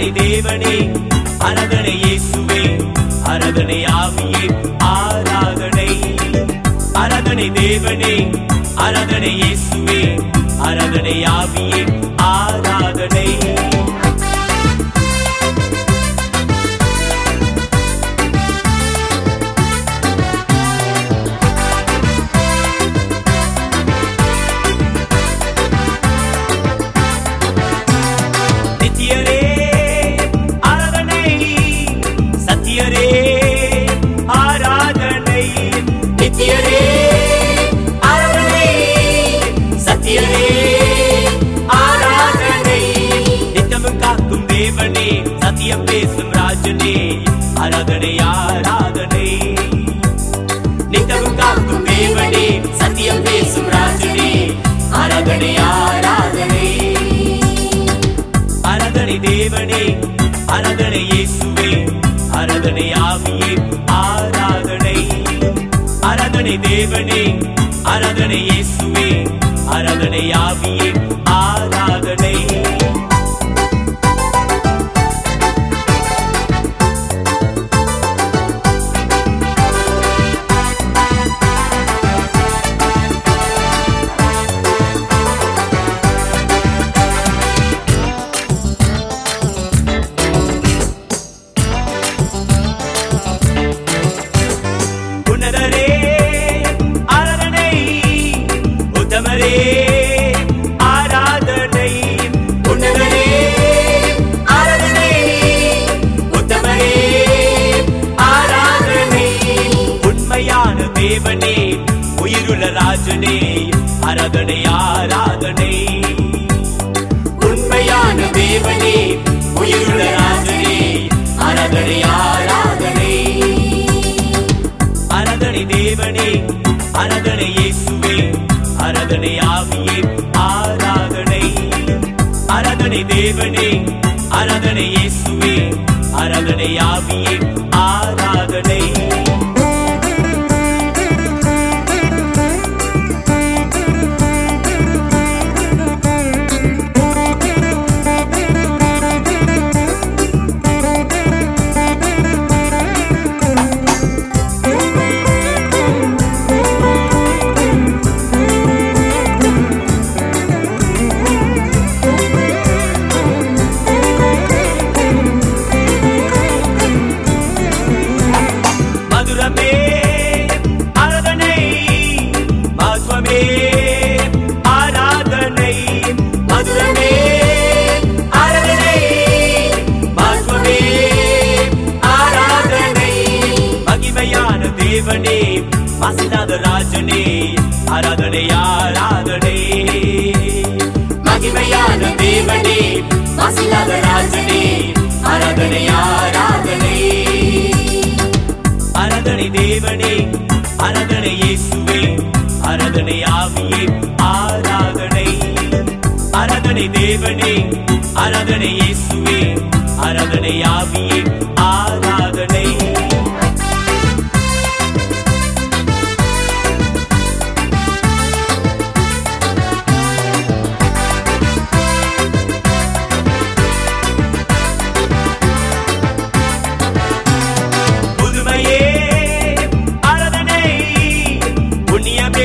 அரதனை தேவனே அரதனை இயேசுவே அரதனை ஆவியே ஆராதனை அரதனை தேவனே அரதனை இயேசுவே அரதனை ஆவியே ஆராதனை நித்தியரே ஆராதனை சத்தியரே ஆராதனை நித்தியரே ஆராதனை சத்தியரே ஆராதனை நித்தமும் காக்கும் தேவனே சத்தியம் பேசும் ராஜனே ஆராதனை ஆராதனை நித்தமும் காக்கும் தேவனே சத்தியம் பேசும் ராஜனே ஆராதனை ஆராதனை அரதனை தேவனே அரதனை இயேசுவே அரதனை ஆவியே ஆராதனை அரதனை தேவனே அரதனை இயேசுவே அரதனை ஆவியே ஆராதனை உன்னதரே ஆராதனை உத்தமரே ஆராதனை உன்னதரே ஆராதனை உத்தமரே ஆராதனை உண்மையான தேவனே உயிருள்ள ராஜனே ஆராதனை ஆராதனை உண்மையான தேவனே உயிருள்ள ராஜனே ஆராதனை ஆராதனை அரதனை தேவனே அரதனை இயேசுவே அரதனை ஆவியே ஆராதனை அரதனை தேவனே அரதனை இயேசுவே அரதனை ஆவியே ஆராதனை மதுரமே ஆராதனை மதுவமே ஆராதனை மதுரமே ஆராதனை மதுவமே ஆராதனை மகிமையான தேவனே மாசிலாத ராஜனே ஆராதனை ஆராதனை மகிமையான தேவனே மாசிலாத ராஜனே ஆராதனை ஆராதனை அரதனை தேவனே அரதனை இயேசுவே அரதனை ஆவியே ஆராதனை அரதனை தேவனே அரதனை இயேசுவே அரதனை ஆவியே ஆராதனை புதுமையே ஆராதனை புண்ணியமே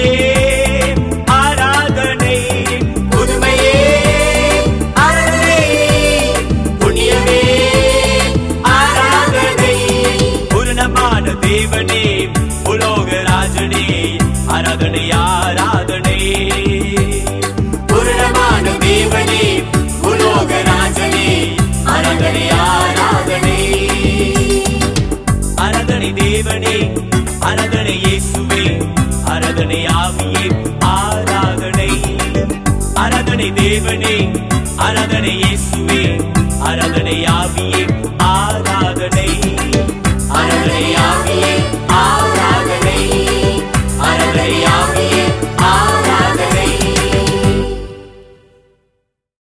ஆராதனை புதுமையே ஆராதனை புண்ணியமே ஆராதனை பூரணமான தேவனே உலோக ராஜனே ஆராதனை ஆராதனை பூரணமான தேவனே உலோக ராஜனே ஆராதனை ஆராதனை அரதனை தேவனே அரதனை இயேசுவே அரதனை ஆவியே ஆராதனை அரதனை தேவனே அரதனை இயேசுவே அரதனை ஆவியே